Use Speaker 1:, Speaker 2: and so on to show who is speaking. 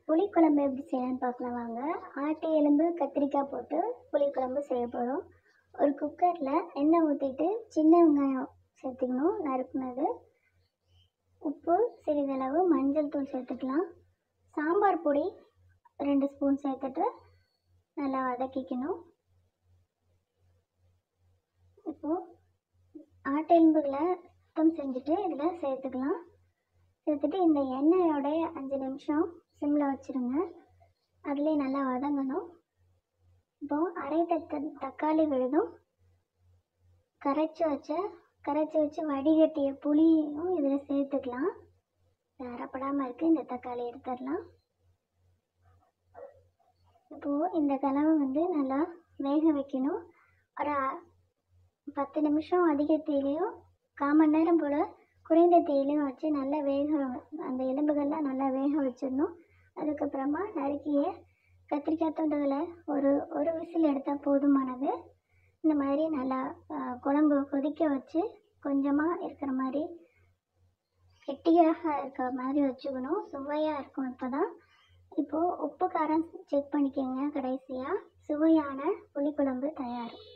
Speaker 1: புளிக்குழம்பு எப்படி செய்யலாம்னு பார்க்கலாம் வாங்க ஆட்டு எலும்பு கத்திரிக்காய் போட்டு புளிக்குழம்பு செய்ய போகிறோம் ஒரு குக்கரில் எண்ணெய் ஊற்றிட்டு சின்ன வெங்காயம் சேர்த்துக்கணும் நறுக்குனது உப்பு சிறிதளவு மஞ்சள் தூள் சேர்த்துக்கலாம் சாம்பார் பொடி ரெண்டு ஸ்பூன் சேர்த்துட்டு நல்லா வதக்கிக்கணும் இப்போது ஆட்டு எலும்புகளை சுத்தம் செஞ்சுட்டு இதில் சேர்த்துக்கலாம் சேர்த்துட்டு இந்த எண்ணெயோட அஞ்சு நிமிஷம் சிம்மில் வச்சுருங்க அதுலேயே நல்லா வதங்கணும் இப்போது அரை தக்க தக்காளி விழுதும் கரைச்சி வச்ச கரைச்சி வச்சு வடிகட்டிய புளியும் இதில் சேர்த்துக்கலாம் இது அரைப்படாமல் இருக்குது இந்த தக்காளி எடுத்துடலாம் இப்போது இந்த கலவை வந்து நல்லா வேக வைக்கணும் ஒரு அ- பத்து நிமிஷம் அதிக தீயிலையும் கால் மணி நேரம் போல் குறைந்த தீயிலையும் வச்சு நல்லா வேக அந்த எலும்புகள்லாம் நல்லா வேக வச்சிடணும் அதுக்கப்புறமா நறுக்கிய கத்திரிக்காய் துண்டுகளை ஒரு ஒரு விசில் எடுத்தால் போதுமானது இந்த மாதிரி நல்லா ஆ, குழம்பு கொதிக்க வச்சு கொஞ்சமாக இருக்கிற மாதிரி கெட்டியாக இருக்கிற மாதிரி வச்சுக்கணும் சுவையாக இருக்கும் இப்போ தான் இப்போது உப்பு காரம் செக் பண்ணிக்கோங்க கடைசியாக சுவையான புளிக்குழம்பு தயார்